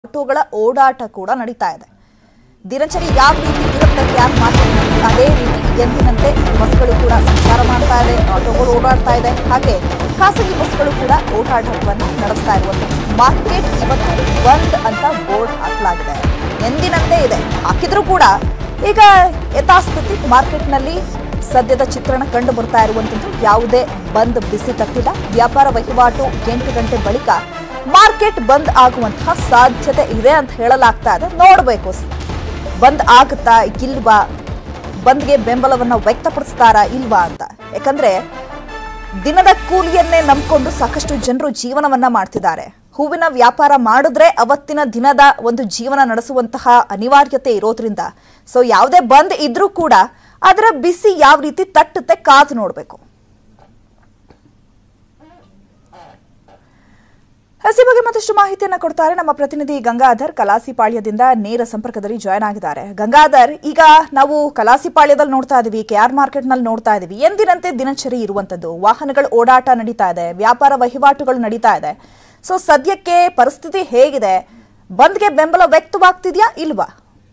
ಆಟೋಗಳ ಓಡಾಟ ಕೂಡ ನಡೀತಾ ಇದೆ ದಿನಚರಿ ಯಾವ ರೀತಿ ಇರುತ್ತೆ ಯಾರು ಮಾರ್ಕೆಟ್ನಲ್ಲಿ ಅದೇ ರೀತಿ ಎಂದಿನಂತೆ ಬಸ್ಗಳು ಕೂಡ ಸಂಚಾರ ಮಾಡ್ತಾ ಇದೆ ಆಟೋಗಳು ಓಡಾಡ್ತಾ ಇದೆ ಹಾಗೆ ಖಾಸಗಿ ಬಸ್ಗಳು ಕೂಡ ಓಡಾಟವನ್ನು ನಡೆಸ್ತಾ ಇರುವಂಥದ್ದು ಮಾರ್ಕೆಟ್ ಇವತ್ತು ಬಂದ್ ಅಂತ ಬೋರ್ಡ್ ಹಾಕಲಾಗಿದೆ ಎಂದಿನಂತೆ ಇದೆ ಹಾಕಿದ್ರೂ ಕೂಡ ಈಗ ಯಥಾಸ್ಥಿತಿ ಮಾರ್ಕೆಟ್ನಲ್ಲಿ ಸದ್ಯದ ಚಿತ್ರಣ ಕಂಡು ಬರ್ತಾ ಇರುವಂಥದ್ದು ಯಾವುದೇ ಬಂದ್ ಬಿಸಿ ತಟ್ಟಿಲ್ಲ ವ್ಯಾಪಾರ ವಹಿವಾಟು ಎಂಟು ಗಂಟೆ ಬಳಿಕ ಮಾರ್ಕೆಟ್ ಬಂದ್ ಆಗುವಂತಹ ಸಾಧ್ಯತೆ ಇದೆ ಅಂತ ಹೇಳಲಾಗ್ತಾ ಇದೆ ನೋಡಬೇಕು ಬಂದ್ ಆಗುತ್ತಾ ಇಲ್ವಾ ಬಂದ್ಗೆ ಬೆಂಬಲವನ್ನ ವ್ಯಕ್ತಪಡಿಸ್ತಾರಾ ಇಲ್ವಾ ಅಂತ ಯಾಕಂದ್ರೆ ದಿನದ ಕೂಲಿಯನ್ನೇ ನಂಬಿಕೊಂಡು ಸಾಕಷ್ಟು ಜನರು ಜೀವನವನ್ನ ಮಾಡ್ತಿದ್ದಾರೆ ಹೂವಿನ ವ್ಯಾಪಾರ ಮಾಡಿದ್ರೆ ಅವತ್ತಿನ ದಿನದ ಒಂದು ಜೀವನ ನಡೆಸುವಂತಹ ಅನಿವಾರ್ಯತೆ ಇರೋದ್ರಿಂದ ಸೊ ಯಾವುದೇ ಬಂದ್ ಇದ್ರೂ ಕೂಡ ಅದರ ಬಿಸಿ ಯಾವ ರೀತಿ ತಟ್ಟುತ್ತೆ ಕಾದು ನೋಡಬೇಕು ಹಸಿ ಬಗ್ಗೆ ಮತ್ತಷ್ಟು ಮಾಹಿತಿಯನ್ನ ಕೊಡ್ತಾರೆ ನಮ್ಮ ಪ್ರತಿನಿಧಿ ಗಂಗಾಧರ್ ಕಲಾಸಿಪಾಳ್ಯದಿಂದ ನೇರ ಸಂಪರ್ಕದಲ್ಲಿ ಜಾಯ್ನ್ ಆಗಿದ್ದಾರೆ ಗಂಗಾಧರ್ ಈಗ ನಾವು ಕಲಾಸಿಪಾಳ್ಯದಲ್ಲಿ ನೋಡ್ತಾ ಇದೀವಿ ಕೆ ಆರ್ ಮಾರ್ಕೆಟ್ ನಲ್ಲಿ ನೋಡ್ತಾ ಇದೀವಿ ಎಂದಿನಂತೆ ದಿನಚರಿ ಇರುವಂತದ್ದು ವಾಹನಗಳ ಓಡಾಟ ನಡೀತಾ ಇದೆ ವ್ಯಾಪಾರ ವಹಿವಾಟುಗಳು ನಡೀತಾ ಇದೆ ಸೊ ಸದ್ಯಕ್ಕೆ ಪರಿಸ್ಥಿತಿ ಹೇಗಿದೆ ಬಂದ್ಗೆ ಬೆಂಬಲ ವ್ಯಕ್ತವಾಗ್ತಿದ್ಯಾ ಇಲ್ವಾ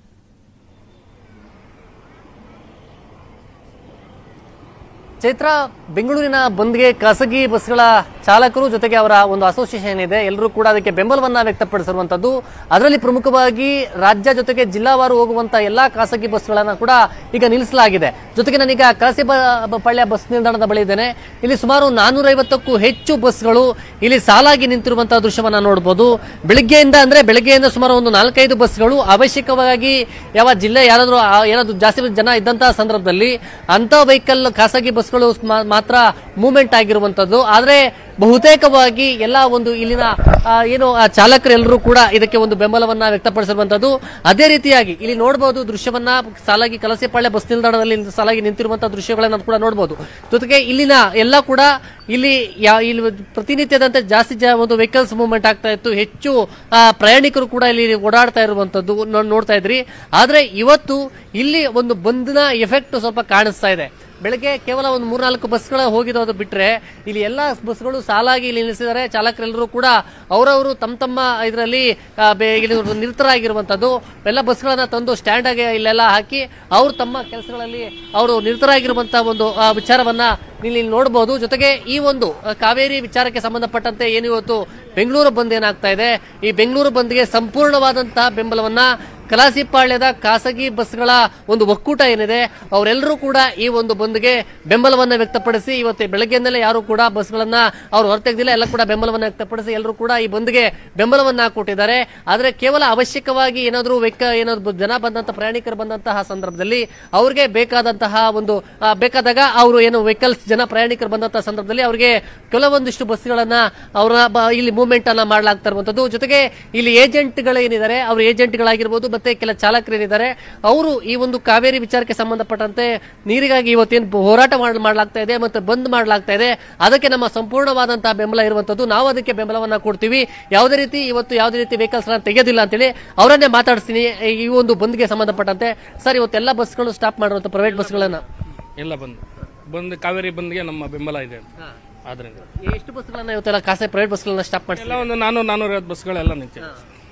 ಚೈತ್ರ ಬೆಂಗಳೂರಿನ ಬಂದ್ಗೆ ಖಾಸಗಿ ಬಸ್ಗಳ ಚಾಲಕರು ಜೊತೆಗೆ ಅವರ ಒಂದು ಅಸೋಸಿಯೇಷನ್ ಇದೆ ಎಲ್ಲರೂ ಕೂಡ ಅದಕ್ಕೆ ಬೆಂಬಲವನ್ನ ವ್ಯಕ್ತಪಡಿಸಿರುವಂತದ್ದು ಅದರಲ್ಲಿ ಪ್ರಮುಖವಾಗಿ ರಾಜ್ಯ ಜೊತೆಗೆ ಜಿಲ್ಲಾವಾರು ಹೋಗುವಂತ ಎಲ್ಲಾ ಖಾಸಗಿ ಬಸ್ಗಳನ್ನ ಕೂಡ ಈಗ ನಿಲ್ಲಿಸಲಾಗಿದೆ ಜೊತೆಗೆ ನಾನೀಗ ಕಳಸಿ ಪಾಳ್ಯ ಬಸ್ ನಿಲ್ದಾಣದ ಬಳಿ ಇದ್ದೇನೆ ಇಲ್ಲಿ ಸುಮಾರು ನಾನೂರೈವತ್ತಕ್ಕೂ ಹೆಚ್ಚು ಬಸ್ಗಳು ಇಲ್ಲಿ ಸಾಲಾಗಿ ನಿಂತಿರುವಂತಹ ದೃಶ್ಯವನ್ನ ನೋಡಬಹುದು ಬೆಳಿಗ್ಗೆಯಿಂದ ಅಂದ್ರೆ ಬೆಳಿಗ್ಗೆಯಿಂದ ಸುಮಾರು ಒಂದು ನಾಲ್ಕೈದು ಬಸ್ಗಳು ಅವಶ್ಯಕವಾಗಿ ಯಾವ ಜಿಲ್ಲೆ ಯಾರಾದ್ರೂ ಆ- ಏನಾದ್ರು ಜಾಸ್ತಿ ಜನ ಇದ್ದಂತಹ ಸಂದರ್ಭದಲ್ಲಿ ಅಂತ ವೆಹಿಕಲ್ ಖಾಸಗಿ ಬಸ್ಗಳು ಮಾ- ಮಾತ್ರ ಮೂವ್ಮೆಂಟ್ ಆಗಿರುವಂತದ್ದು ಆದ್ರೆ ಬಹುತೇಕವಾಗಿ ಎಲ್ಲ ಒಂದು ಇಲ್ಲಿನ ಆ, ಏನು ಆ ಚಾಲಕರೆಲ್ಲರೂ ಕೂಡ ಇದಕ್ಕೆ ಒಂದು ಬೆಂಬಲವನ್ನ ವ್ಯಕ್ತಪಡಿಸಿರುವಂತದ್ದು ಅದೇ ರೀತಿಯಾಗಿ ಇಲ್ಲಿ ನೋಡಬಹುದು ದೃಶ್ಯವನ್ನ ಸಾಲಾಗಿ ಕಲಸೆಪಾಳ್ಯ ಬಸ್ ನಿಲ್ದಾಣದಲ್ಲಿ ಸಾಲಾಗಿ ನಿಂತಿರುವಂತಹ ದೃಶ್ಯಗಳನ್ನ ಕೂಡ ನೋಡಬಹುದು ಜೊತೆಗೆ ಇಲ್ಲಿನ ಎಲ್ಲ ಕೂಡ ಇಲ್ಲಿ ಯಾ- ಇಲ್ಲಿ ಪ್ರತಿನಿತ್ಯದಂತೆ ಜಾಸ್ತಿ ಜ ಒಂದು ವೆಹಿಕಲ್ಸ್ ಮೂವ್ಮೆಂಟ್ ಆಗ್ತಾ ಇತ್ತು ಹೆಚ್ಚು ಆ, ಪ್ರಯಾಣಿಕರು ಕೂಡ ಇಲ್ಲಿ ಓಡಾಡ್ತಾ ಇರುವಂತದ್ದು ನೋ- ನೋಡ್ತಾ ಇದ್ರಿ ಆದ್ರೆ ಇವತ್ತು ಇಲ್ಲಿ ಒಂದು ಬಂಧನ ಎಫೆಕ್ಟ್ ಸ್ವಲ್ಪ ಕಾಣಿಸ್ತಾ ಇದೆ ಬೆಳಗ್ಗೆ ಕೇವಲ ಒಂದು ಮೂರ್ನಾಲ್ಕು ಬಸ್ಗಳ ಹೋಗಿರೋದು ಬಿಟ್ರೆ ಇಲ್ಲಿ ಎಲ್ಲಾ ಬಸ್ಗಳು ಸಾಲಾಗಿ ಇಲ್ಲಿ ನಿಲ್ಲಿಸಿದ್ದಾರೆ ಚಾಲಕರೆಲ್ಲರೂ ಕೂಡ ಅವರವರು ತಮ್ಮ ತಮ್ಮ ಇದರಲ್ಲಿ ಇಲ್ಲಿ ನಿರತರಾಗಿರುವಂತದ್ದು ಎಲ್ಲ ಬಸ್ಗಳನ್ನ ತಂದು ಸ್ಟ್ಯಾಂಡ್ ಆಗಿ ಇಲ್ಲೆಲ್ಲ ಹಾಕಿ ಅವರು ತಮ್ಮ ಕೆಲಸಗಳಲ್ಲಿ ಅವರು ನಿರತರಾಗಿರುವಂತಹ ಒಂದು ಆ, ವಿಚಾರವನ್ನ ಇಲ್ಲಿ ನೋಡಬಹುದು ಜೊತೆಗೆ ಈ ಒಂದು ಆ, ಕಾವೇರಿ ವಿಚಾರಕ್ಕೆ ಸಂಬಂಧಪಟ್ಟಂತೆ ಏನು ಇವತ್ತು ಬೆಂಗಳೂರು ಬಂದ್ ಏನಾಗ್ತಾ ಇದೆ ಈ ಬೆಂಗಳೂರು ಬಂದ್ಗೆ ಸಂಪೂರ್ಣವಾದಂತಹ ಬೆಂಬಲವನ್ನ ಕಲಾಸಿಪಾಳ್ಯದ ಖಾಸಗಿ ಬಸ್ಗಳ ಒಂದು ಒಕ್ಕೂಟ ಏನಿದೆ ಅವರೆಲ್ಲರೂ ಕೂಡ ಈ ಒಂದು ಬಂದ್ಗೆ ಬೆಂಬಲವನ್ನ ವ್ಯಕ್ತಪಡಿಸಿ ಇವತ್ತು ಬೆಳಗ್ಗೆಯಿಂದಲೇ ಯಾರು ಕೂಡ ಬಸ್ಗಳನ್ನ ಅವ್ರು ಹೊರತೆಗೆದಿಲ್ಲ ಎಲ್ಲ ಕೂಡ ಬೆಂಬಲವನ್ನ ವ್ಯಕ್ತಪಡಿಸಿ ಎಲ್ಲರೂ ಕೂಡ ಈ ಬಂದ್ಗೆ ಬೆಂಬಲವನ್ನ ಕೊಟ್ಟಿದ್ದಾರೆ ಆದ್ರೆ ಕೇವಲ ಅವಶ್ಯಕವಾಗಿ ಏನಾದರೂ ವೆಕ್ಕ ಏನಾದ್ರು ಜನ ಬಂದಂತ ಪ್ರಯಾಣಿಕರು ಬಂದಂತಹ ಸಂದರ್ಭದಲ್ಲಿ ಅವ್ರಿಗೆ ಬೇಕಾದಂತಹ ಒಂದು ಆ, ಬೇಕಾದಾಗ ಅವರು ಏನು ವೆಹಿಕಲ್ಸ್ ಜನ ಪ್ರಯಾಣಿಕರು ಬಂದಂತಹ ಸಂದರ್ಭದಲ್ಲಿ ಅವರಿಗೆ ಕೆಲವೊಂದಿಷ್ಟು ಬಸ್ಗಳನ್ನ ಅವರ ಬ- ಇಲ್ಲಿ ಮೂವ್ಮೆಂಟ್ ಅನ್ನ ಮಾಡಲಾಗ್ತಾ ಇರುವಂತದ್ದು ಜೊತೆಗೆ ಇಲ್ಲಿ ಏಜೆಂಟ್ಗಳು ಏನಿದ್ದಾರೆ ಅವರು ಏಜೆಂಟ್ಗಳಾಗಿರ್ಬೋದು ಮತ್ತೆ ಕೆಲ ಚಾಲಕರು ಏನಿದ್ದಾರೆ ಅವರು ಈ ಒಂದು ಕಾವೇರಿ ವಿಚಾರಕ್ಕೆ ಸಂಬಂಧಪಟ್ಟಂತೆ ನೀರಿಗಾಗಿ ಇವತ್ತೇನು ಹೋರಾಟ ಮಾಡ್- ಮಾಡಲಾಗ್ತಾ ಇದೆ ಮತ್ತೆ ಬಂದ್ ಮಾಡಲಾಗ್ತಾ ಇದೆ ಅದಕ್ಕೆ ನಮ್ಮ ಸಂಪೂರ್ಣವಾದಂತಹ ಬೆಂಬಲ ಇರುವಂತದ್ದು ನಾವು ಅದಕ್ಕೆ ಬೆಂಬಲವನ್ನ ಕೊಡ್ತೀವಿ ಯಾವುದೇ ರೀತಿ ಇವತ್ತು ಯಾವುದೇ ರೀತಿ ವೆಹಿಕಲ್ಸ್ ತೆಗೆಯೋದಿಲ್ಲ ಅಂತೇಳಿ ಅವರನ್ನೇ ಮಾತಾಡಿಸ್ತೀನಿ ಈ ಒಂದು ಬಂದ್ಗೆ ಸಂಬಂಧಪಟ್ಟಂತೆ ಸರ್ ಇವತ್ತೆಲ್ಲ ಬಸ್ಗಳು ಸ್ಟಾಪ್ ಮಾಡಿರುವಂತ ಪ್ರೈವೇಟ್ ಬಸ್ಗಳನ್ನ ಎಲ್ಲ ಬಂದು ಬಂದು ಕಾವೇರಿ ಬಂದ್ಗೆ ನಮ್ಮ ಬೆಂಬಲ ಇದೆ ಆದ್ರಿಂದ ಎಷ್ಟು ಬಸ್ಗಳನ್ನ ಇವತ್ತೆಲ್ಲ ಖಾಸಗಿ ಪ್ರೈವೇಟ್ ಬಸ್ಗಳನ್ನ ಸ್ಟಾಪ್ ಮಾಡಿ ಎಲ್ಲ ಒಂದು ನಾನೂರು ನಾನೂರೈವತ್ತು ಬಸ್ಗಳೆಲ್ಲ ನಿಂತಿದೆ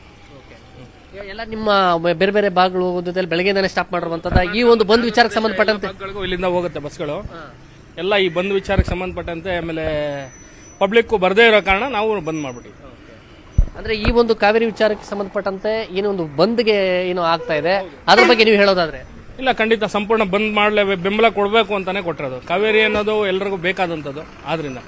ಎಲ್ಲ ನಿಮ್ಮ ಬೇರೆ ಬೇರೆ ಭಾಗಗಳು ಜೊತೆಲಿ ಬೆಳಗ್ಗೆಯಿಂದನೇ ಸ್ಟಾಪ್ ಮಾಡಿರುವಂತದ ಈ ಒಂದು ಬಂದ್ ವಿಚಾರಕ್ಕೆ ಸಂಬಂಧಪಟ್ಟಂತೆ ಭಾಗಗಳಿಗೂ ಇಲ್ಲಿಂದ ಹೋಗುತ್ತೆ ಬಸ್ಗಳು ಎಲ್ಲ ಈ ಬಂದ್ ವಿಚಾರಕ್ಕೆ ಸಂಬಂಧಪಟ್ಟಂತೆ ಆಮೇಲೆ ಪಬ್ಲಿಕ್ಕು ಬರದೇ ಇರೋ ಕಾರಣ ನಾವು ಬಂದ್ ಮಾಡ್ಬಿಟ್ಟಿವಿ ಅಂದ್ರೆ ಈ ಒಂದು ಕಾವೇರಿ ವಿಚಾರಕ್ಕೆ ಸಂಬಂಧಪಟ್ಟಂತೆ ಏನು ಒಂದು ಬಂದ್ಗೆ ಏನು ಆಗ್ತಾ ಇದೆ ಅದ್ರ ಬಗ್ಗೆ ನೀವು ಹೇಳೋದಾದ್ರೆ ಇಲ್ಲ ಖಂಡಿತ ಸಂಪೂರ್ಣ ಬಂದ್ ಮಾಡಲೇ ಬೆಂಬಲ ಕೊಡಬೇಕು ಅಂತಾನೆ ಕೊಟ್ಟಿರೋದು ಕಾವೇರಿ ಅನ್ನೋದು ಎಲ್ರಿಗೂ ಬೇಕಾದಂಥದ್ದು ಆದ್ರಿಂದ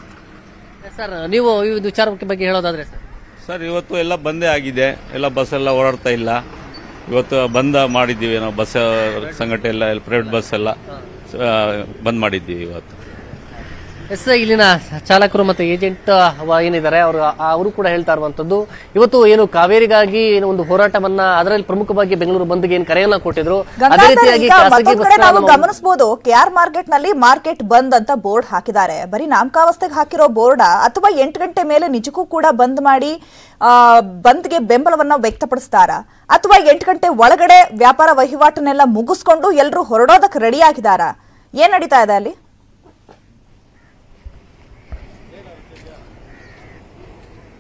ಸರ್ ನೀವು ಈ ಒಂದು ವಿಚಾರಕ್ಕೆ ಬಗ್ಗೆ ಹೇಳೋದಾದ್ರೆ ಸರ್ ಸರ್ ಇವತ್ತು ಎಲ್ಲ ಬಂದೇ ಆಗಿದೆ ಎಲ್ಲ ಬಸ್ ಎಲ್ಲ ಓಡಾಡ್ತಾ ಇಲ್ಲ ಇವತ್ತು ಬಂದ್ ಮಾಡಿದ್ದೀವಿ ನಾವು ಬಸ್ ಸಂಘಟನೆ ಎಲ್ಲ ಪ್ರೈವೇಟ್ ಬಸ್ ಎಲ್ಲ ಆ, ಬಂದ್ ಮಾಡಿದ್ದೀವಿ ಇವತ್ತು ಎಸ್ ಇಲ್ಲಿನ ಚಾಲಕರು ಮತ್ತೆ ಏಜೆಂಟ್ ಏನಿದ್ದಾರೆ ಅವರು ಅವರು ಕೂಡ ಹೇಳ್ತಾ ಇರುವಂತದ್ದು ಇವತ್ತು ಏನು ಕಾವೇರಿಗಾಗಿ ಏನು ಒಂದು ಹೋರಾಟವನ್ನ ಅದರಲ್ಲಿ ಪ್ರಮುಖವಾಗಿ ಬೆಂಗಳೂರು ಬಂದ್ಗೆ ಏನು ಕರೆಯನ್ನ ಕೊಟ್ಟಿದ್ರು ಅದೇ ಗಂಗಾಧರ್ ರೀತಿಯಾಗಿ ಈಗ ಖಾಸಗಿ ಮತ್ತೊಂದ್ ಕಡೆ ನಾವು ಬಸ್ಗಳನ್ನ ಗಮನಿಸಬಹುದು ಕೆ ಆರ್ ಮಾರ್ಕೆಟ್ ನಲ್ಲಿ ಮಾರ್ಕೆಟ್ ಬಂದ್ ಅಂತ ಬೋರ್ಡ್ ಹಾಕಿದ್ದಾರೆ ಬರೀ ನಾಮಕಾವಸ್ಥೆಗೆ ಹಾಕಿರೋ ಬೋರ್ಡ್ ಅಥವಾ ಎಂಟು ಗಂಟೆ ಮೇಲೆ ನಿಜಕ್ಕೂ ಕೂಡ ಬಂದ್ ಮಾಡಿ ಆ, ಬಂದ್ಗೆ ಬೆಂಬಲವನ್ನ ವ್ಯಕ್ತಪಡಿಸ್ತಾರ ಅಥವಾ ಎಂಟು ಗಂಟೆ ಒಳಗಡೆ ವ್ಯಾಪಾರ ವಹಿವಾಟನ್ನೆಲ್ಲ ಮುಗಿಸ್ಕೊಂಡು ಎಲ್ಲರೂ ಹೊರಡೋದಕ್ಕೆ ರೆಡಿ ಆಗಿದಾರ ಏನ್ ನಡೀತಾ ಇದೆ ಅಲ್ಲಿ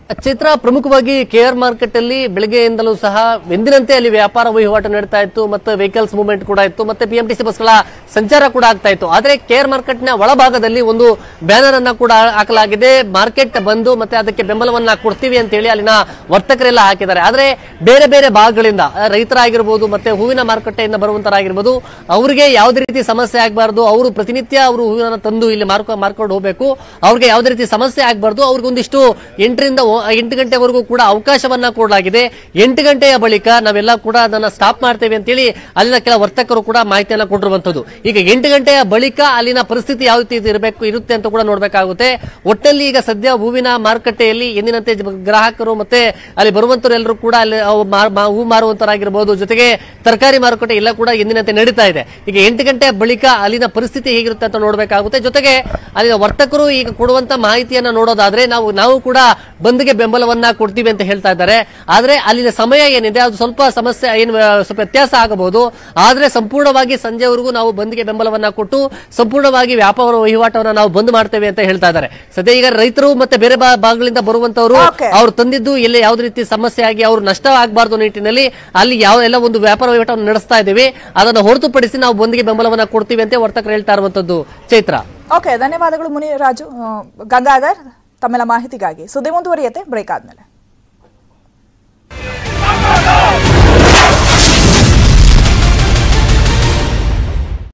ಚಿತ್ರ ಪ್ರಮುಖವಾಗಿ ಕೆ ಆರ್ ಮಾರ್ಕೆಟ್ ಅಲ್ಲಿ ಬೆಳಗ್ಗೆಯಿಂದಲೂ ಸಹ ಎಂದಿನಂತೆ ಅಲ್ಲಿ ವ್ಯಾಪಾರ ವಹಿವಾಟು ನಡೀತಾ ಇತ್ತು ಮತ್ತೆ ವೆಹಿಕಲ್ಸ್ ಮೂವ್ಮೆಂಟ್ ಕೂಡ ಇತ್ತು ಮತ್ತೆ ಬಿಎಂಟಿಸಿ ಬಸ್ಗಳ ಸಂಚಾರ ಕೂಡ ಆಗ್ತಾ ಇತ್ತು ಆದ್ರೆ ಕೆ ಆರ್ ಮಾರ್ಕೆಟ್ ನ ಒಳಭಾಗದಲ್ಲಿ ಒಂದು ಬ್ಯಾನರ್ ಅನ್ನ ಕೂಡ ಹಾಕಲಾಗಿದೆ ಮಾರ್ಕೆಟ್ ಬಂದು ಮತ್ತೆ ಅದಕ್ಕೆ ಬೆಂಬಲವನ್ನ ಕೊಡ್ತೀವಿ ಅಂತ ಹೇಳಿ ಅಲ್ಲಿನ ವರ್ತಕರೆಲ್ಲ ಹಾಕಿದ್ದಾರೆ ಆದ್ರೆ ಬೇರೆ ಬೇರೆ ಭಾಗಗಳಿಂದ ಆ, ರೈತರಾಗಿರ್ಬೋದು ಮತ್ತೆ ಹೂವಿನ ಮಾರುಕಟ್ಟೆಯಿಂದ ಬರುವಂತರಾಗಿರ್ಬೋದು ಅವರಿಗೆ ಯಾವುದೇ ರೀತಿ ಸಮಸ್ಯೆ ಆಗಬಾರ್ದು ಅವರು ಪ್ರತಿನಿತ್ಯ ಅವರು ಹೂವಿನ ತಂದು ಇಲ್ಲಿ ಮಾರ್ಕ ಮಾರ್ಕೊಂಡು ಹೋಗ್ಬೇಕು ಅವ್ರಿಗೆ ಯಾವುದೇ ರೀತಿ ಸಮಸ್ಯೆ ಆಗಬಾರ್ದು ಅವ್ರಿಗೆ ಒಂದಿಷ್ಟು ಎಂಟರಿಂದ ಒ- ಎಂಟು ಗಂಟೆವರೆಗೂ ಕೂಡ ಅವಕಾಶವನ್ನ ಕೊಡಲಾಗಿದೆ ಎಂಟು ಗಂಟೆಯ ಬಳಿಕ ನಾವೆಲ್ಲ ಕೂಡ ಅದನ್ನ ಸ್ಟಾಪ್ ಮಾಡ್ತೇವೆ ಅಂತೇಳಿ ಅಲ್ಲಿನ ಕೆಲ ವರ್ತಕರು ಕೂಡ ಮಾಹಿತಿಯನ್ನ ಕೊಟ್ಟಿರುವಂತದ್ದು ಈಗ ಎಂಟು ಗಂಟೆಯ ಬಳಿಕ ಅಲ್ಲಿನ ಪರಿಸ್ಥಿತಿ ಯಾವ ರೀತಿ ಇರಬೇಕು ಇರುತ್ತೆ ಅಂತ ಕೂಡ ನೋಡ್ಬೇಕಾಗುತ್ತೆ ಒಟ್ಟಲ್ಲಿ ಈಗ ಸದ್ಯ ಹೂವಿನ ಮಾರುಕಟ್ಟೆಯಲ್ಲಿ ಎಂದಿನಂತೆ ಜ- ಗ್ರಾಹಕರು ಮತ್ತೆ ಅಲ್ಲಿ ಬರುವಂತರು ಎಲ್ಲರೂ ಕೂಡ ಅಲ್ಲಿ ಅವು ಮಾರ್- ಮಾ- ಹೂ ಮಾರುವಂತರಾಗಿರ್ಬೋದು ಜೊತೆಗೆ ತರಕಾರಿ ಮಾರುಕಟ್ಟೆ ಎಲ್ಲ ಕೂಡ ಎಂದಿನಂತೆ ನಡೀತಾ ಇದೆ ಈಗ ಎಂಟು ಗಂಟೆಯ ಬಳಿಕ ಅಲ್ಲಿನ ಪರಿಸ್ಥಿತಿ ಹೇಗಿರುತ್ತೆ ಅಂತ ನೋಡ್ಬೇಕಾಗುತ್ತೆ ಜೊತೆಗೆ ಅಲ್ಲಿನ ವರ್ತಕರು ಈಗ ಕೊಡುವಂತ ಮಾಹಿತಿಯನ್ನ ನೋಡೋದಾದ್ರೆ ನಾವು ನಾವು ಕೂಡ ಬಂದ್ಗೆ ಬೆಂಬಲವನ್ನ ಕೊಡ್ತೀವಿ ಅಂತ ಹೇಳ್ತಾ ಇದ್ದಾರೆ ಆದ್ರೆ ಅಲ್ಲಿನ ಸಮಯ ಏನಿದೆ ಅದು ಸ್ವಲ್ಪ ಸಮಸ್ಯೆ ಏನು ಆ, ಸ್ವಲ್ಪ ವ್ಯತ್ಯಾಸ ಆಗಬಹುದು ಆದ್ರೆ ಸಂಪೂರ್ಣವಾಗಿ ಸಂಜೆವರೆಗೂ ನಾವು ಬಂದ್ಗೆ ಬೆಂಬಲವನ್ನ ಕೊಟ್ಟು ಸಂಪೂರ್ಣವಾಗಿ ವ್ಯಾಪಾರ ವಹಿವಾಟವನ್ನ ನಾವು ಬಂದ್ ಮಾಡ್ತೇವೆ ಅಂತ ಹೇಳ್ತಾ ಇದ್ದಾರೆ ಸದ್ಯ ಈಗ ರೈತರು ಮತ್ತೆ ಬೇರೆ ಬಾ- ಭಾಗಗಳಿಂದ ಬರುವಂತವರು Okay. ಅವ್ರು ತಂದಿದ್ದು ಎಲ್ಲಿ ಯಾವುದೇ ರೀತಿ ಸಮಸ್ಯೆ ಆಗಿ ಅವ್ರು ನಷ್ಟ ಆಗಬಾರ್ದು ನಿಟ್ಟಿನಲ್ಲಿ ಅಲ್ಲಿ ಯಾವ ಎಲ್ಲ ಒಂದು ವ್ಯಾಪಾರ ವಹಿವಾಟವನ್ನು ನಡೆಸ್ತಾ ಇದ್ದೀವಿ ಅದನ್ನು ಹೊರತುಪಡಿಸಿ ನಾವು ಬಂದ್ಗೆ ಬೆಂಬಲವನ್ನ ಕೊಡ್ತೀವಿ ಅಂತ ವರ್ತಕರು ಹೇಳ್ತಾ ಇರುವಂತದ್ದು ಚೈತ್ರ ಓಕೆ ಧನ್ಯವಾದಗಳು ಮುನಿರಾಜು ಆ, ಗಂಗಾಧರ್ ತಮ್ಮೆಲ್ಲ ಮಾಹಿತಿಗಾಗಿ ಸುದ್ದಿ ಮುಂದುವರಿಯತ್ತೆ ಬ್ರೇಕ್ ಆದ್ಮೇಲೆ